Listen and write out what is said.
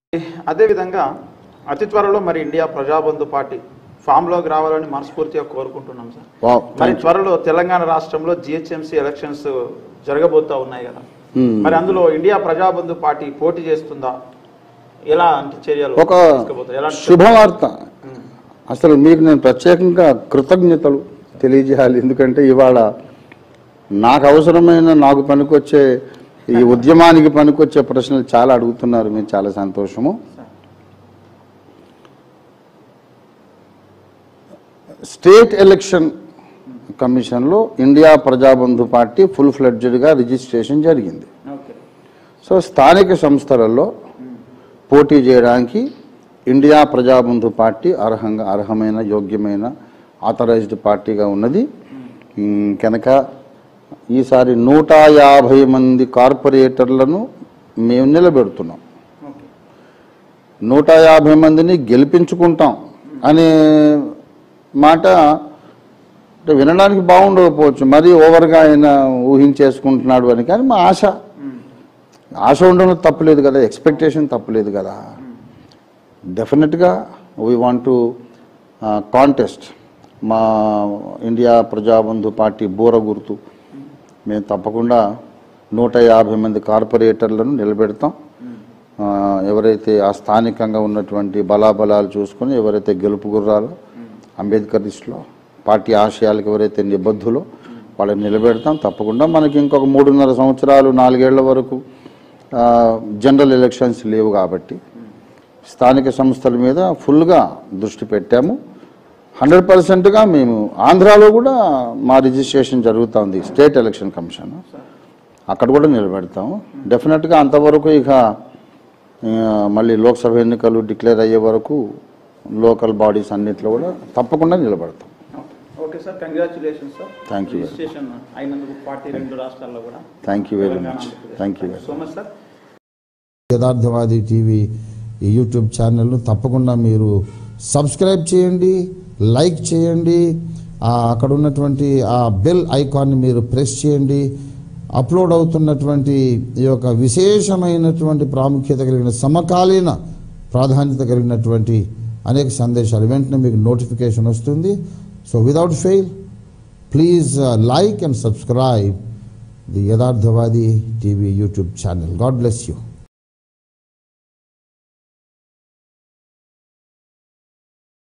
అదేవిధంగా అతి త్వరలో మరి ఇండియా ప్రజాబంధు పార్టీ ఫామ్ లోకి రావాలని మనస్ఫూర్తిగా కోరుకుంటున్నాం సార్ వావ్, మరి థాంక్యూ. త్వరలో తెలంగాణ రాష్ట్రంలో జిహెచ్ఎంసీ ఎలక్షన్స్ జరగబోతా ఉన్నాయి కదా Hmm. మరి అందులో ఇండియా ప్రజాబంధు పార్టీ పోటీ చేస్తుందా ఎలాంటి చర్యలు ఒక తీసుకోబోతారు? ఎలాంటి శుభవార్త Hmm. అసలు మీకు నేను ప్రత్యేకంగా కృతజ్ఞతలు తెలియజేయాలి ఎందుకంటే ఇవాళ నాకు అవసరమైన నాకు పనికొచ్చే ఈ ఉద్యమానికి పనికొచ్చే ప్రశ్నలు చాలా అడుగుతున్నారు మీరు చాలా సంతోషము స్టేట్ ఎలక్షన్ కమిషన్లో ఇండియా ప్రజాబంధు పార్టీ ఫుల్ ఫ్లెడ్జెడ్గా రిజిస్ట్రేషన్ జరిగింది ఓకే సో స్థానిక సంస్థలలో పోటీ చేయడానికి ఇండియా ప్రజాబంధు పార్టీ అర్హంగా అర్హమైన యోగ్యమైన ఆథరైజ్డ్ పార్టీగా ఉన్నది ఉమ్, కనుక ఈసారి నూట యాభై మంది కార్పొరేటర్లను మేము నిలబెడుతున్నాం ఓకే నూట యాభై మందిని గెలిపించుకుంటాం అనే మాట అంటే వినడానికి బాగుండకపోవచ్చు మరీ ఓవర్గా ఆయన ఊహించేసుకుంటున్నాడు అని కానీ మా ఆశ ఆశ ఉండడం తప్పులేదు కదా ఎక్స్పెక్టేషన్ తప్పులేదు కదా డెఫినెట్గా వీ వాంట్ టు కాంటెస్ట్ మా ఇండియా ప్రజాబంధు పార్టీ బూర గుర్తు మేము తప్పకుండా నూట యాభై మంది కార్పొరేటర్లను నిలబెడతాం ఆ, ఎవరైతే ఆ స్థానికంగా ఉన్నటువంటి బలాబలాలు చూసుకొని ఎవరైతే గెలుపు గుర్రాలో అంబేద్కరిస్ట్లో పార్టీ ఆశయాలకు ఎవరైతే నిబద్ధులో వాళ్ళని నిలబెడతాం తప్పకుండా మనకి ఇంకొక మూడున్నర సంవత్సరాలు నాలుగేళ్ల వరకు ఆ, జనరల్ ఎలక్షన్స్ లేవు కాబట్టి స్థానిక సంస్థల మీద ఫుల్గా దృష్టి పెట్టాము హండ్రెడ్ పర్సెంట్గా మేము ఆంధ్రాలో కూడా మా రిజిస్ట్రేషన్ జరుగుతుంది స్టేట్ ఎలక్షన్ కమిషన్ అక్కడ కూడా నిలబెడతాము డెఫినెట్గా అంతవరకు ఇక ఆ, మళ్ళీ లోక్సభ ఎన్నికలు డిక్లేర్ అయ్యే వరకు లోకల్ బాడీస్ అన్నిట్లో కూడా తప్పకుండా నిలబడతాం okay sir congratulation sir Thank you. Registration అయినందుకు పార్టీ రెండు రాష్ట్రాల్లో కూడా thank you very much thank you so much sir Yatharthavadi TV ఈ యూట్యూబ్ ఛానల్ను తప్పకుండా మీరు సబ్స్క్రైబ్ చేయండి లైక్ చేయండి ఆ అక్కడ ఉన్నటువంటి ఆ బెల్ ఐకాన్ని మీరు ప్రెస్ చేయండి అప్లోడ్ అవుతున్నటువంటి ఈ యొక్క విశేషమైనటువంటి ప్రాముఖ్యత కలిగిన సమకాలీన ప్రాధాన్యత కలిగినటువంటి అనేక సందేశాలు వెంటనే మీకు నోటిఫికేషన్ వస్తుంది so without fail please like and subscribe the Yatharthavadi TV YouTube channel God bless you